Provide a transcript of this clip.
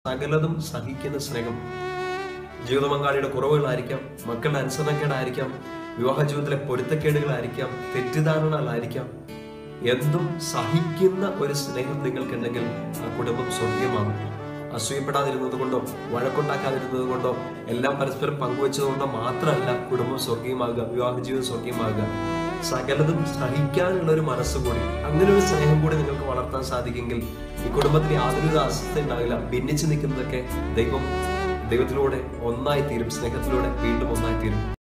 സകലതും സഹിക്കുന്ന സ്നേഹം ജീവിത പങ്കാളിയുടെ കുറവുകളായിരിക്കാം മക്കളുടെ അനുസരണക്കേടായിരിക്കാം വിവാഹ ജീവിതത്തിലെ പൊരുത്തക്കേടുകളായിരിക്കാം തെറ്റിദ്ധാരണകളായിരിക്കാം എന്തും സഹിക്കുന്ന ഒരു സ്നേഹം നിങ്ങൾക്കുണ്ടെങ്കിൽ ആ കുടുംബം സ്വർഗീയമാകും അസൂയപ്പെടാതിരുന്നത് കൊണ്ടോ വഴക്കുണ്ടാക്കാതിരുന്നത് കൊണ്ടോ എല്ലാം പരസ്പരം പങ്കുവെച്ചതുകൊണ്ടോ മാത്രമല്ല കുടുംബം സ്വർഗീയമാകുക വിവാഹ ജീവിതം സ്വർഗീയമാകുക സകലതും സഹിക്കാനുള്ള ഒരു മനസ്സ് കൂടി അങ്ങനെ ഒരു സ്നേഹം കൂടി നിങ്ങൾക്ക് വളർത്താൻ സാധിക്കുമെങ്കിൽ ഈ കുടുംബത്തിന് യാതൊരു അസ്വസ്ഥ ഉണ്ടാവില്ല ഭിന്നിച്ചു നിൽക്കുന്നതൊക്കെ ദൈവം ദൈവത്തിലൂടെ ഒന്നായി തീരും സ്നേഹത്തിലൂടെ വീണ്ടും ഒന്നായി തീരും